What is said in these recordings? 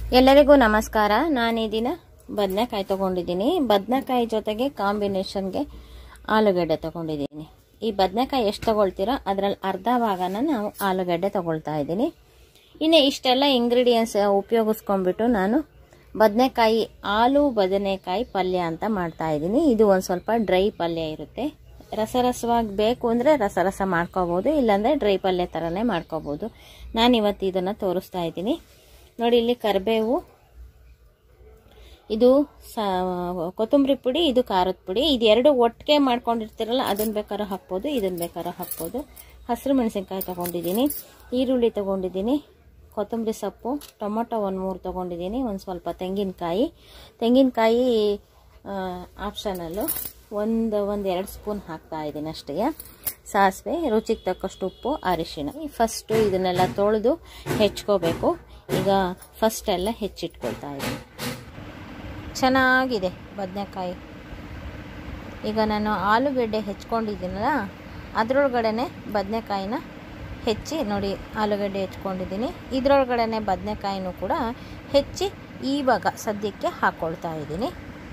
ಎಲ್ಲರಿಗೂ ನಮಸ್ಕಾರ ನಾನು ಈ ದಿನ ಬದನೆಕಾಯಿ ತೊಗೊಂಡಿದ್ದೀನಿ ಬದನೆಕಾಯಿ ಜೊತೆಗೆ ಕಾಂಬಿನೇಷನ್ಗೆ ಆಲೂಗಡ್ಡೆ ತೊಗೊಂಡಿದ್ದೀನಿ ಈ ಬದನೆಕಾಯಿ ಎಷ್ಟು ತೊಗೊಳ್ತೀರೋ ಅದರಲ್ಲಿ ಅರ್ಧ ಭಾಗನ ನಾವು ಆಲೂಗಡ್ಡೆ ತೊಗೊಳ್ತಾ ಇದ್ದೀನಿ ಇನ್ನು ಇಷ್ಟೆಲ್ಲ ಇಂಗ್ರೀಡಿಯೆಂಟ್ಸ್ ಉಪಯೋಗಿಸ್ಕೊಂಡ್ಬಿಟ್ಟು ನಾನು ಬದನೆಕಾಯಿ ಆಲೂ ಬದನೆಕಾಯಿ ಪಲ್ಯ ಅಂತ ಮಾಡ್ತಾ ಇದ್ದೀನಿ ಇದು ಒಂದು ಸ್ವಲ್ಪ ಡ್ರೈ ಪಲ್ಯ ಇರುತ್ತೆ ರಸರಸವಾಗಿ ಬೇಕು ಅಂದರೆ ರಸರಸ ಮಾಡ್ಕೋಬೋದು ಇಲ್ಲಾಂದರೆ ಡ್ರೈ ಪಲ್ಯ ಥರನೇ ಮಾಡ್ಕೋಬೋದು ನಾನು ಇವತ್ತು ಇದನ್ನು ತೋರಿಸ್ತಾ ಇದ್ದೀನಿ ನೋಡಿ ಇಲ್ಲಿ ಕರಿಬೇವು ಇದು ಸ ಕೊತ್ತಂಬರಿ ಪುಡಿ ಇದು ಖಾರದ ಪುಡಿ ಇದು ಎರಡು ಒಟ್ಟಿಗೆ ಮಾಡ್ಕೊಂಡಿರ್ತೀರಲ್ಲ ಅದನ್ನ ಬೇಕಾದ್ರೂ ಹಾಕ್ಬೋದು ಇದನ್ನ ಬೇಕಾದ್ರೂ ಹಾಕ್ಬೋದು ಹಸಿರು ಮೆಣಸಿನ್ಕಾಯಿ ತೊಗೊಂಡಿದ್ದೀನಿ ಈರುಳ್ಳಿ ತೊಗೊಂಡಿದ್ದೀನಿ ಕೊತ್ತಂಬರಿ ಸೊಪ್ಪು ಟೊಮೊಟೊ ಒಂದು ಮೂರು ತೊಗೊಂಡಿದ್ದೀನಿ ಒಂದು ಸ್ವಲ್ಪ ತೆಂಗಿನಕಾಯಿ ತೆಂಗಿನಕಾಯಿ ಆಪ್ಷನಲ್ಲು ಒಂದು ಒಂದು ಎರಡು ಸ್ಪೂನ್ ಹಾಕ್ತಾ ಇದ್ದೀನಿ ಅಷ್ಟೇ ಸಾಸಿವೆ ರುಚಿಗೆ ತಕ್ಕಷ್ಟು ಉಪ್ಪು ಅರಿಶಿಣ ಫಸ್ಟು ಇದನ್ನೆಲ್ಲ ತೊಳೆದು ಹೆಚ್ಕೋಬೇಕು ಈಗ ಫಸ್ಟ್ ಎಲ್ಲ ಹೆಚ್ಚಿಟ್ಕೊಳ್ತಾ ಇದ್ದೀನಿ ಚೆನ್ನಾಗಿದೆ ಬದನೆಕಾಯಿ ಈಗ ನಾನು ಆಲೂಗೆಡ್ಡೆ ಹೆಚ್ಕೊಂಡಿದ್ದೀನಲ್ಲ ಅದರೊಳಗಡೆ ಬದನೆಕಾಯಿನ ಹೆಚ್ಚಿ ನೋಡಿ ಆಲೂಗಡ್ಡೆ ಹೆಚ್ಕೊಂಡಿದ್ದೀನಿ ಇದರೊಳಗಡೆ ಬದನೆಕಾಯಿನೂ ಕೂಡ ಹೆಚ್ಚಿ ಇವಾಗ ಸದ್ಯಕ್ಕೆ ಹಾಕ್ಕೊಳ್ತಾ ಇದ್ದೀನಿ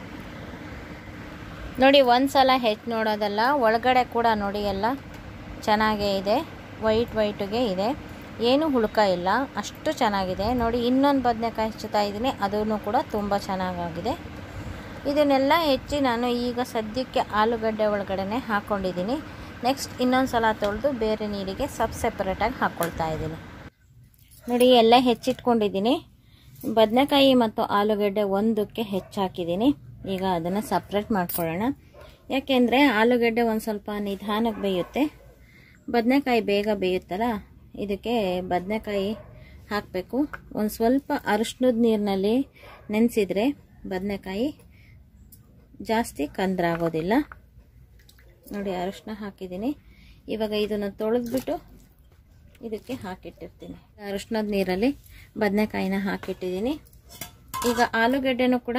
ನೋಡಿ ಒಂದು ಸಲ ಹೆಚ್ಚು ನೋಡೋದಲ್ಲ ಒಳಗಡೆ ಕೂಡ ನೋಡಿ ಎಲ್ಲ ಚೆನ್ನಾಗೇ ಇದೆ ವೈಟ್ ವೈಟಿಗೆ ಇದೆ ಏನು ಹುಳುಕ ಇಲ್ಲ ಅಷ್ಟು ಚೆನ್ನಾಗಿದೆ ನೋಡಿ ಇನ್ನೊಂದು ಬದನೆಕಾಯಿ ಹೆಚ್ಚುತ್ತಾ ಇದ್ದೀನಿ ಅದೂ ಕೂಡ ತುಂಬ ಚೆನ್ನಾಗಾಗಿದೆ ಇದನ್ನೆಲ್ಲ ಹೆಚ್ಚಿ ನಾನು ಈಗ ಸದ್ಯಕ್ಕೆ ಆಲೂಗಡ್ಡೆ ಒಳಗಡೆ ಹಾಕ್ಕೊಂಡಿದ್ದೀನಿ ನೆಕ್ಸ್ಟ್ ಇನ್ನೊಂದು ಸಲ ತೊಳೆದು ಬೇರೆ ನೀರಿಗೆ ಸಬ್ ಸೆಪ್ರೇಟಾಗಿ ಹಾಕ್ಕೊಳ್ತಾ ಇದ್ದೀನಿ ನೋಡಿ ಎಲ್ಲ ಹೆಚ್ಚಿಟ್ಕೊಂಡಿದ್ದೀನಿ ಬದನೆಕಾಯಿ ಮತ್ತು ಆಲೂಗಡ್ಡೆ ಒಂದಕ್ಕೆ ಹೆಚ್ಚಾಕಿದ್ದೀನಿ ಈಗ ಅದನ್ನು ಸಪ್ರೇಟ್ ಮಾಡ್ಕೊಳ್ಳೋಣ ಯಾಕೆಂದರೆ ಆಲೂಗಡ್ಡೆ ಒಂದು ಸ್ವಲ್ಪ ನಿಧಾನಕ್ಕೆ ಬೇಯುತ್ತೆ ಬದನೆಕಾಯಿ ಬೇಗ ಬೇಯುತ್ತಲ್ಲ ಇದಕ್ಕೆ ಬದನೆಕಾಯಿ ಹಾಕಬೇಕು ಒಂದು ಸ್ವಲ್ಪ ಅರಿಶಿನದ ನೀರಿನಲ್ಲಿ ನೆನೆಸಿದರೆ ಬದನೆಕಾಯಿ ಜಾಸ್ತಿ ಕಂದ್ರಾಗೋದಿಲ್ಲ ನೋಡಿ ಅರಿಶಿನ ಹಾಕಿದ್ದೀನಿ ಇವಾಗ ಇದನ್ನು ತೊಳೆದ್ಬಿಟ್ಟು ಇದಕ್ಕೆ ಹಾಕಿಟ್ಟಿರ್ತೀನಿ ಅರಿಶಿನದ ನೀರಲ್ಲಿ ಬದನೆಕಾಯಿನ ಹಾಕಿಟ್ಟಿದ್ದೀನಿ ಈಗ ಆಲೂಗಡ್ಡೆನೂ ಕೂಡ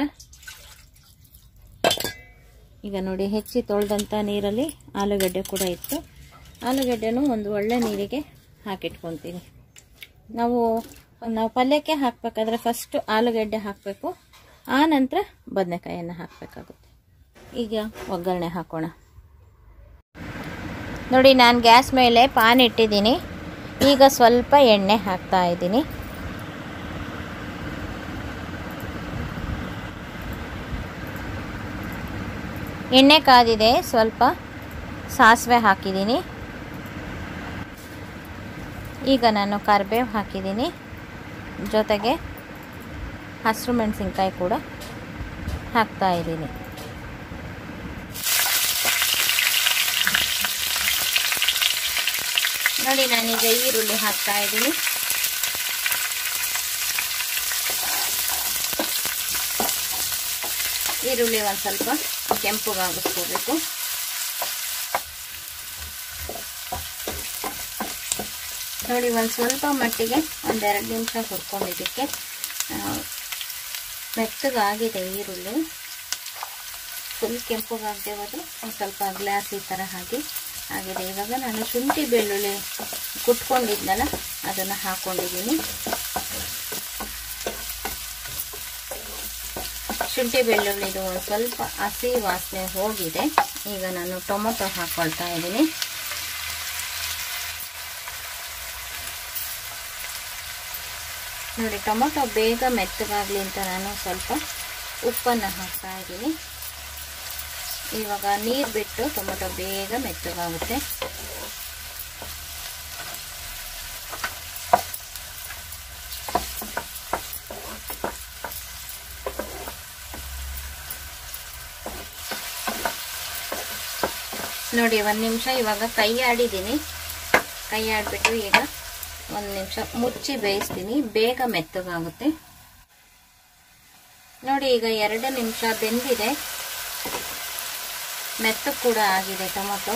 ಈಗ ನೋಡಿ ಹೆಚ್ಚಿ ತೊಳೆದಂಥ ನೀರಲ್ಲಿ ಆಲೂಗಡ್ಡೆ ಕೂಡ ಇತ್ತು ಆಲೂಗಡ್ಡೆನೂ ಒಂದು ಒಳ್ಳೆ ನೀರಿಗೆ ಹಾಕಿಟ್ಕೊತೀನಿ ನಾವು ನಾವು ಪಲ್ಯಕ್ಕೆ ಹಾಕಬೇಕಾದ್ರೆ ಫಸ್ಟು ಆಲೂಗಡ್ಡೆ ಹಾಕಬೇಕು ಆ ನಂತರ ಬದನೆಕಾಯಿಯನ್ನು ಹಾಕಬೇಕಾಗುತ್ತೆ ಈಗ ಒಗ್ಗರಣೆ ಹಾಕೋಣ ನೋಡಿ ನಾನು ಗ್ಯಾಸ್ ಮೇಲೆ ಪಾನ್ ಇಟ್ಟಿದ್ದೀನಿ ಈಗ ಸ್ವಲ್ಪ ಎಣ್ಣೆ ಹಾಕ್ತಾ ಇದ್ದೀನಿ ಎಣ್ಣೆ ಕಾದಿದೆ ಸ್ವಲ್ಪ ಸಾಸಿವೆ ಹಾಕಿದ್ದೀನಿ ಈಗ ನಾನು ಕರಿಬೇವು ಹಾಕಿದ್ದೀನಿ ಜೊತೆಗೆ ಹಸಿರು ಮೆಣಸಿನ್ಕಾಯಿ ಕೂಡ ಹಾಕ್ತಾ ಇದ್ದೀನಿ ನೋಡಿ ನಾನೀಗ ಈರುಳ್ಳಿ ಹಾಕ್ತಾ ಇದ್ದೀನಿ ಈರುಳ್ಳಿ ಒಂದು ಸ್ವಲ್ಪ ಕೆಂಪುಗಾಗಿಸ್ಕೋಬೇಕು ನೋಡಿ ಒಂದು ಸ್ವಲ್ಪ ಮಟ್ಟಿಗೆ ಒಂದೆರಡು ನಿಮಿಷ ಹುರ್ಕೊಂಡಿದ್ದಕ್ಕೆ ಮೆತ್ತಗಾಗಿದೆ ಈರುಳ್ಳಿ ಫುಲ್ ಕೆಂಪುಗಾಗದೆ ಹೋದ್ರೆ ಒಂದು ಸ್ವಲ್ಪ ಗ್ಲಾಸ್ ಈ ಥರ ಹಾಕಿ ಆಗಿದೆ ಇವಾಗ ನಾನು ಶುಂಠಿ ಬೆಳ್ಳುಳ್ಳಿ ಕುಟ್ಕೊಂಡಿದ್ನಲ್ಲ ಅದನ್ನು ಹಾಕ್ಕೊಂಡಿದ್ದೀನಿ ಶುಂಠಿ ಬೆಳ್ಳುಳ್ಳಿದು ಒಂದು ಸ್ವಲ್ಪ ಹಸಿ ವಾಸನೆ ಹೋಗಿದೆ ಈಗ ನಾನು ಟೊಮೊಟೊ ಹಾಕ್ಕೊಳ್ತಾ ಇದ್ದೀನಿ ನೋಡಿ ಟೊಮೊಟೊ ಬೇಗ ಮೆತ್ತಗಾಗಲಿ ಅಂತ ನಾನು ಸ್ವಲ್ಪ ಉಪ್ಪನ್ನು ಹಾಕ್ತಾ ಇದ್ದೀನಿ ಇವಾಗ ನೀರು ಬಿಟ್ಟು ಟೊಮೊಟೊ ಬೇಗ ಮೆತ್ತಗಾಗುತ್ತೆ ನೋಡಿ ಒಂದು ನಿಮಿಷ ಇವಾಗ ಕೈ ಆಡಿದ್ದೀನಿ ಕೈ ಆಡಿಬಿಟ್ಟು ಈಗ ಒಂದು ನಿಮಿಷ ಮುಚ್ಚಿ ಬೇಯಿಸ್ತೀನಿ ಬೇಗ ಮೆತ್ತಗಾಗುತ್ತೆ ನೋಡಿ ಈಗ ಎರಡು ನಿಮಿಷ ಬೆಂದಿದೆ ಮೆತ್ತ ಕೂಡ ಆಗಿದೆ ಟೊಮೊಟೊ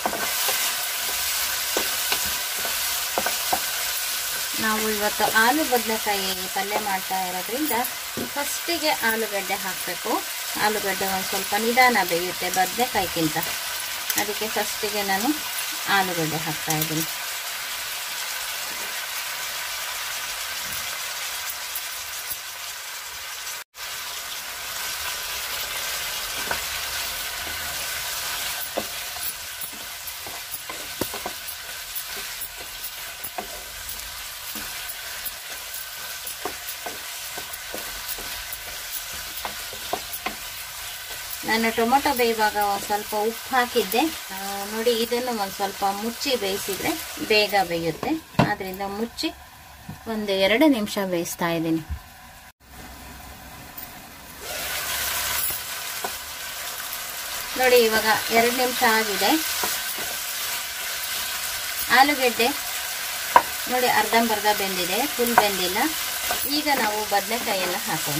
ನಾವು ಇವತ್ತು ಆಲೂ ಬದನೆಕಾಯಿ ಪಲ್ಯ ಮಾಡ್ತಾ ಇರೋದ್ರಿಂದ ಫಸ್ಟಿಗೆ ಆಲೂಗಡ್ಡೆ ಹಾಕಬೇಕು ಆಲೂಗಡ್ಡೆ ಒಂದು ಸ್ವಲ್ಪ ನಿಧಾನ ಬೇಯುತ್ತೆ ಬದನೆಕಾಯಿಗಿಂತ ಅದಕ್ಕೆ ಫಸ್ಟಿಗೆ ನಾನು ಆಲೂಗಡ್ಡೆ ಹಾಕ್ತಾ ಇದ್ದೀನಿ ನಾನು ಟೊಮೊಟೊ ಬೇಯುವಾಗ ಒಂದು ಸ್ವಲ್ಪ ಉಪ್ಪು ಹಾಕಿದ್ದೆ ಆ, ನೋಡಿ ಇದನ್ನು ಒಂದು ಸ್ವಲ್ಪ ಮುಚ್ಚಿ ಬೇಯಿಸಿದ್ರೆ ಬೇಗ ಬೇಯುತ್ತೆ ಆದ್ದರಿಂದ ಮುಚ್ಚಿ ಒಂದು ಎರಡು ನಿಮಿಷ ಬೇಯಿಸ್ತಾ ಇದ್ದೀನಿ ನೋಡಿ ಇವಾಗ ಎರಡು ನಿಮಿಷ ಆಗಿದೆ ಆಲೂಗೆಡ್ಡೆ ನೋಡಿ ಅರ್ಧಂಬರ್ಧ ಬೆಂದಿದೆ ಫುಲ್ ಬೆಂದಿಲ್ಲ ಈಗ ನಾವು ಬದನೆಕಾಯಿ ಎಲ್ಲ ಹಾಕೋಣ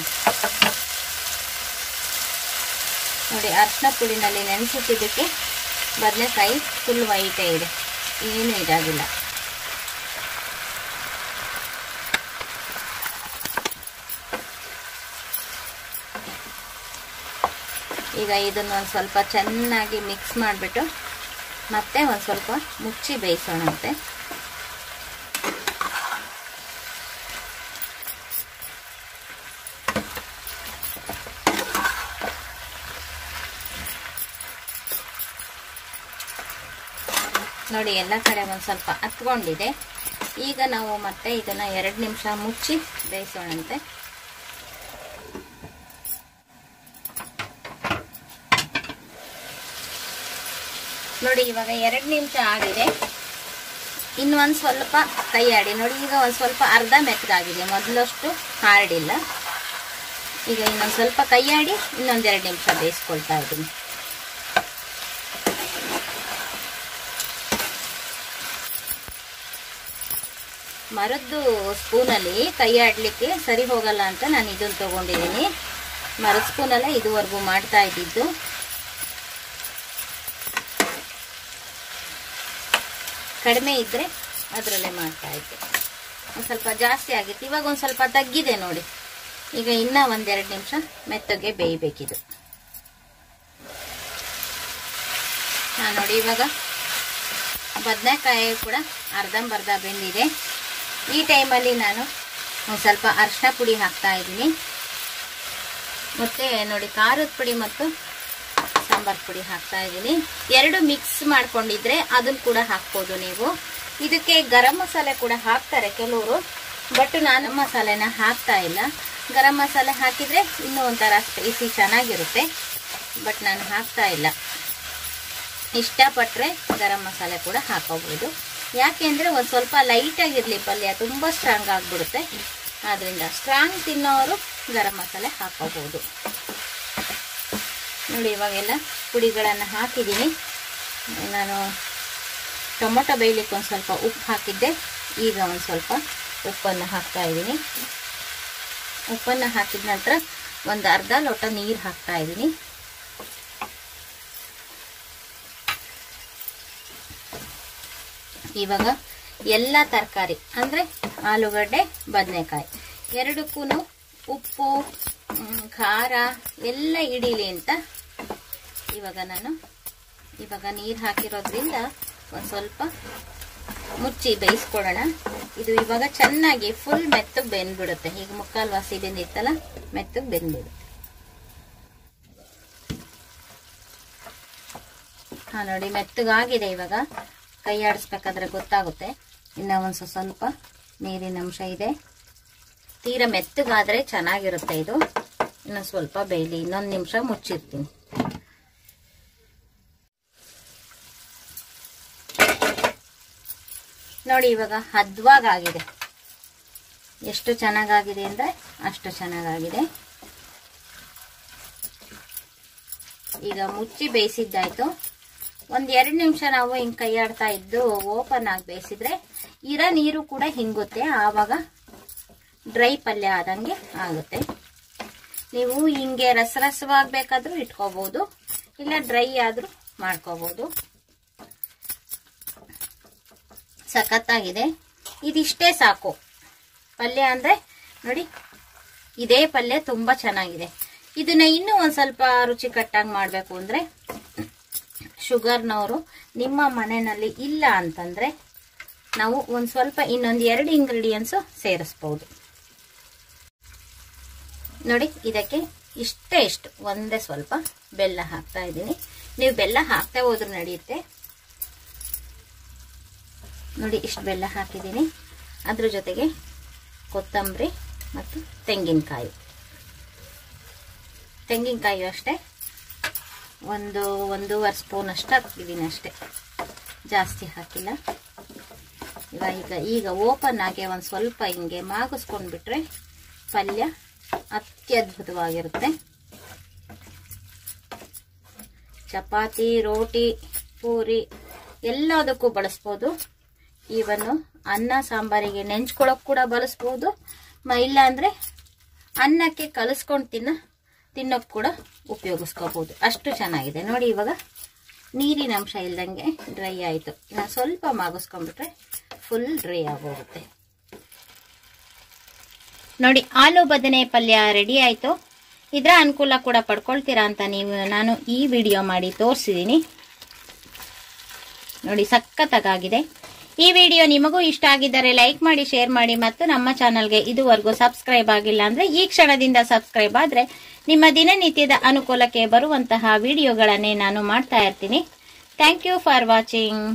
ನೋಡಿ ಅರ್ಶಿನ ಪುಡಿನಲ್ಲಿ ನೆನೆಸಿಟ್ಟಿದ್ದಕ್ಕೆ ಬದನೆಕಾಯಿ ಫುಲ್ ವೈಟೇ ಇದೆ ಏನು ಇದಾಗಿಲ್ಲ ಈಗ ಇದನ್ನು ಒಂದು ಸ್ವಲ್ಪ ಚೆನ್ನಾಗಿ ಮಿಕ್ಸ್ ಮಾಡಿಬಿಟ್ಟು ಮತ್ತೆ ಒಂದು ಸ್ವಲ್ಪ ಮುಚ್ಚಿ ಬೇಯಿಸೋಣಂತೆ ನೋಡಿ ಎಲ್ಲ ಕಡೆ ಒಂದು ಸ್ವಲ್ಪ ಹತ್ಕೊಂಡಿದೆ ಈಗ ನಾವು ಮತ್ತೆ ಇದನ್ನ ಎರಡು ನಿಮಿಷ ಮುಚ್ಚಿ ಬೇಯಿಸೋಣಂತೆ ನೋಡಿ ಇವಾಗ ಎರಡು ನಿಮಿಷ ಆಗಿದೆ ಇನ್ನು ಒಂದು ಸ್ವಲ್ಪ ಕೈ ಆಡಿ ನೋಡಿ ಈಗ ಒಂದು ಸ್ವಲ್ಪ ಅರ್ಧ ಮೆತ್ತಗಾಗಿದೆ ಮೊದಲಷ್ಟು ಹಾರ್ಡಿಲ್ಲ ಈಗ ಇನ್ನೊಂದು ಸ್ವಲ್ಪ ಕೈ ಆಡಿ ಇನ್ನೊಂದೆರಡು ನಿಮಿಷ ಬೇಯಿಸ್ಕೊಳ್ತಾ ಇದ್ದೀನಿ ಮರದ್ದು ಸ್ಪೂನಲ್ಲಿ ಕೈ ಆಡಲಿಕ್ಕೆ ಸರಿ ಹೋಗಲ್ಲ ಅಂತ ನಾನು ಇದನ್ನು ತಗೊಂಡಿದ್ದೀನಿ ಮರದ ಸ್ಪೂನಲ್ಲೇ ಇದುವರೆಗೂ ಮಾಡ್ತಾ ಇದ್ದಿದ್ದು ಕಡಿಮೆ ಇದ್ದರೆ ಅದರಲ್ಲೇ ಮಾಡ್ತಾ ಇದ್ದೆ ಒಂದು ಸ್ವಲ್ಪ ಜಾಸ್ತಿ ಆಗಿತ್ತು ಇವಾಗ ಒಂದು ಸ್ವಲ್ಪ ತಗ್ಗಿದೆ ನೋಡಿ ಈಗ ಇನ್ನೂ ಒಂದೆರಡು ನಿಮಿಷ ಮೆತ್ತಗೆ ಬೇಯಬೇಕಿದು ಹಾಂ ನೋಡಿ ಇವಾಗ ಬದನೆಕಾಯಿ ಕೂಡ ಅರ್ಧಂಬರ್ಧ ಬೆಂದಿದೆ ಈ ಟೈಮಲ್ಲಿ ನಾನು ಒಂದು ಸ್ವಲ್ಪ ಅರಿಶಿನ ಪುಡಿ ಹಾಕ್ತಾ ಇದ್ದೀನಿ ಮತ್ತು ನೋಡಿ ಖಾರದ ಪುಡಿ ಮತ್ತು ಸಾಂಬಾರ್ ಪುಡಿ ಹಾಕ್ತಾ ಇದ್ದೀನಿ ಎರಡು ಮಿಕ್ಸ್ ಮಾಡ್ಕೊಂಡಿದ್ರೆ ಅದನ್ನು ಕೂಡ ಹಾಕ್ಬೋದು ನೀವು ಇದಕ್ಕೆ ಗರಂ ಮಸಾಲೆ ಕೂಡ ಹಾಕ್ತಾರೆ ಕೆಲವರು ಬಟ್ ನಾನು ಮಸಾಲೆನ ಹಾಕ್ತಾ ಇಲ್ಲ ಗರಂ ಮಸಾಲೆ ಹಾಕಿದರೆ ಇನ್ನೂ ಒಂಥರ ಸ್ಪೈಸಿ ಚೆನ್ನಾಗಿರುತ್ತೆ ಬಟ್ ನಾನು ಹಾಕ್ತಾ ಇಲ್ಲ ಇಷ್ಟಪಟ್ಟರೆ ಗರಂ ಮಸಾಲೆ ಕೂಡ ಹಾಕೋಬೋದು ಯಾಕೆಂದರೆ ಒಂದು ಸ್ವಲ್ಪ ಲೈಟಾಗಿರಲಿ ಪಲ್ಯ ತುಂಬ ಸ್ಟ್ರಾಂಗ್ ಆಗಿಬಿಡುತ್ತೆ ಆದ್ದರಿಂದ ಸ್ಟ್ರಾಂಗ್ ತಿನ್ನೋರು ಗರಂ ಮಸಾಲೆ ಹಾಕೋಬೋದು ನೋಡಿ ಇವಾಗೆಲ್ಲ ಪುಡಿಗಳನ್ನು ಹಾಕಿದ್ದೀನಿ ನಾನು ಟೊಮೊಟೊ ಬೇಯಲಿಕ್ಕೆ ಒಂದು ಸ್ವಲ್ಪ ಉಪ್ಪು ಹಾಕಿದ್ದೆ ಈಗ ಒಂದು ಸ್ವಲ್ಪ ಉಪ್ಪನ್ನು ಹಾಕ್ತಾ ಇದ್ದೀನಿ ಉಪ್ಪನ್ನು ಹಾಕಿದ ನಂತರ ಒಂದು ಅರ್ಧ ಲೋಟ ನೀರು ಹಾಕ್ತಾ ಇದ್ದೀನಿ ಇವಾಗ ಎಲ್ಲ ತರಕಾರಿ ಅಂದರೆ ಆಲೂಗಡ್ಡೆ ಬದನೆಕಾಯಿ ಎರಡಕ್ಕೂ ಉಪ್ಪು ಮ್, ಖಾರ ಎಲ್ಲ ಇಡೀಲಿ ಅಂತ ಇವಾಗ ನಾನು ಇವಾಗ ನೀರು ಹಾಕಿರೋದ್ರಿಂದ ಒಂದು ಸ್ವಲ್ಪ ಮುಚ್ಚಿ ಬೇಯಿಸ್ಕೊಳ್ಳೋಣ ಇದು ಇವಾಗ ಚೆನ್ನಾಗಿ ಫುಲ್ ಮೆತ್ತಗೆ ಬೆಂದ್ಬಿಡುತ್ತೆ ಈಗ ಮುಕ್ಕಾಲು ವಾಸಿ ಬೆಂದಿತ್ತಲ್ಲ ಮೆತ್ತಗೆ ಬೆಂದ್ಬಿಡುತ್ತೆ ಹಾ ನೋಡಿ ಮೆತ್ತಗಾಗಿದೆ ಇವಾಗ ಕೈ ಆಡಿಸ್ಬೇಕಾದ್ರೆ ಗೊತ್ತಾಗುತ್ತೆ ಇನ್ನ ಒಂದು ಸ್ವ- ಸ್ವಲ್ಪ ನೀರಿನ ಅಂಶ ಇದೆ ತೀರಾ ಮೆತ್ತಗಾದ್ರೆ ಚೆನ್ನಾಗಿರುತ್ತೆ ಇದು ಇನ್ನು ಸ್ವಲ್ಪ ಬೇಯಲಿ ಇನ್ನೊಂದು ನಿಮಿಷ ಮುಚ್ಚಿರ್ತೀನಿ ನೋಡಿ ಇವಾಗ ಹದ್ವಾಗಾಗಿದೆ ಎಷ್ಟು ಚೆನ್ನಾಗಾಗಿದೆ ಅಂದರೆ ಅಷ್ಟು ಚೆನ್ನಾಗಾಗಿದೆ ಈಗ ಮುಚ್ಚಿ ಬೇಯಿಸಿದ್ದಾಯ್ತು ಒಂದ್ ಎರಡು ನಿಮಿಷ ನಾವು ಹಿಂಗ್ ಕೈ ಆಡ್ತಾ ಇದ್ದು ಓಪನ್ ಆಗಿ ಬೇಯಿಸಿದ್ರೆ ಇರೋ ನೀರು ಕೂಡ ಹಿಂಗುತ್ತೆ ಆವಾಗ ಡ್ರೈ ಪಲ್ಯ ಆದಂಗೆ ಆಗುತ್ತೆ ನೀವು ಹಿಂಗೆ ರಸರಸವಾಗಬೇಕಾದ್ರೂ ಇಟ್ಕೋಬಹುದು ಇಲ್ಲ ಡ್ರೈ ಆದ್ರೂ ಮಾಡ್ಕೋಬಹುದು ಸಖತ್ತಾಗಿದೆ ಇದಿಷ್ಟೇ ಸಾಕು ಪಲ್ಯ ಅಂದ್ರೆ ನೋಡಿ ಇದೇ ಪಲ್ಯ ತುಂಬಾ ಚೆನ್ನಾಗಿದೆ ಇದನ್ನ ಇನ್ನೂ ಒಂದ್ ಸ್ವಲ್ಪ ರುಚಿಕಟ್ಟಾಗಿ ಮಾಡಬೇಕು ಅಂದ್ರೆ ಶುಗರ್ನವರು ನಿಮ್ಮ ಮನೆಯಲ್ಲಿ ಇಲ್ಲ ಅಂತಂದ್ರೆ ನಾವು ಒಂದು ಸ್ವಲ್ಪ ಇನ್ನೊಂದು ಎರಡು ಇಂಗ್ರೀಡಿಯೆಂಟ್ಸು ಸೇರಿಸ್ಬೋದು ನೋಡಿ ಇದಕ್ಕೆ ಇಷ್ಟೇ ಇಷ್ಟು ಒಂದೇ ಸ್ವಲ್ಪ ಬೆಲ್ಲ ಹಾಕ್ತಾ ಇದ್ದೀನಿ ನೀವು ಬೆಲ್ಲ ಹಾಕ್ತಾ ಹೋದ್ರೂ ನಡೆಯುತ್ತೆ ನೋಡಿ ಇಷ್ಟು ಬೆಲ್ಲ ಹಾಕಿದ್ದೀನಿ ಅದ್ರ ಜೊತೆಗೆ ಕೊತ್ತಂಬರಿ ಮತ್ತು ತೆಂಗಿನಕಾಯಿ ತೆಂಗಿನಕಾಯಿ ಅಷ್ಟೇ ಒಂದು ಒಂದೂವರೆ ಸ್ಪೂನ್ ಅಷ್ಟು ಹಾಕಿದ್ದೀನಿ ಅಷ್ಟೇ ಜಾಸ್ತಿ ಹಾಕಿಲ್ಲ ಇವಾಗ ಈಗ ಈಗ ಓಪನ್ ಆಗಿ ಒಂದು ಸ್ವಲ್ಪ ಹಿಂಗೆ ಮಾಗಿಸ್ಕೊಂಡ್ಬಿಟ್ರೆ ಪಲ್ಯ ಅತ್ಯದ್ಭುತವಾಗಿರುತ್ತೆ ಚಪಾತಿ ರೋಟಿ ಪೂರಿ ಎಲ್ಲದಕ್ಕೂ ಬಳಸ್ಬೋದು ಈವನ್ನು ಅನ್ನ ಸಾಂಬಾರಿಗೆ ನೆಂಚ್ಕೊಳಕ್ ಕೂಡ ಬಳಸ್ಬೋದು ಮ ಇಲ್ಲ ಅಂದ್ರೆ ಅನ್ನಕ್ಕೆ ಕಲಿಸ್ಕೊಂಡು ತಿನ್ನ ತಿನ್ನೋಕ್ ಕೂಡ ಉಪಯೋಗಿಸ್ಕೋಬಹುದು ಅಷ್ಟು ಚೆನ್ನಾಗಿದೆ ನೋಡಿ ಇವಾಗ ನೀರಿನ ಅಂಶ ಇಲ್ದಂಗೆ ಡ್ರೈ ಆಯಿತು ಇನ್ನು ಸ್ವಲ್ಪ ಮಾಗಿಸ್ಕೊಂಡ್ಬಿಟ್ರೆ ಫುಲ್ ಡ್ರೈ ಆಗೋಗುತ್ತೆ ನೋಡಿ ಆಲೂ ಬದನೆ ಪಲ್ಯ ರೆಡಿ ಆಯಿತು ಇದರ ಅನುಕೂಲ ಕೂಡ ಪಡ್ಕೊಳ್ತೀರಾ ಅಂತ ನೀವು ನಾನು ಈ ವಿಡಿಯೋ ಮಾಡಿ ತೋರಿಸಿದ್ದೀನಿ ನೋಡಿ ಸಖತ್ತಾಗಿದೆ ಈ ವಿಡಿಯೋ ನಿಮಗೂ ಇಷ್ಟ ಆಗಿದ್ದರೆ ಲೈಕ್ ಮಾಡಿ ಶೇರ್ ಮಾಡಿ ಮತ್ತು ನಮ್ಮ ಚಾನಲ್ಗೆ ಇದುವರೆಗೂ ಸಬ್ಸ್ಕ್ರೈಬ್ ಆಗಿಲ್ಲ ಅಂದ್ರೆ ಈ ಕ್ಷಣದಿಂದ ಸಬ್ಸ್ಕ್ರೈಬ್ ಆದ್ರೆ ನಿಮ್ಮ ದಿನನಿತ್ಯದ ಅನುಕೂಲಕ್ಕೆ ಬರುವಂತಹ ವಿಡಿಯೋಗಳನ್ನೇ ನಾನು ಮಾಡ್ತಾ ಇರ್ತೀನಿ ಥ್ಯಾಂಕ್ ಯು ಫಾರ್ ವಾಚಿಂಗ್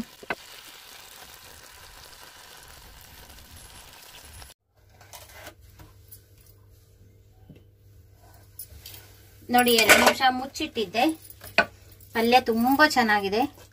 ನೋಡಿ ಎರಡು ನಿಮಿಷ ಮುಚ್ಚಿಟ್ಟಿದ್ದೆ ಪಲ್ಯ ತುಂಬಾ ಚೆನ್ನಾಗಿದೆ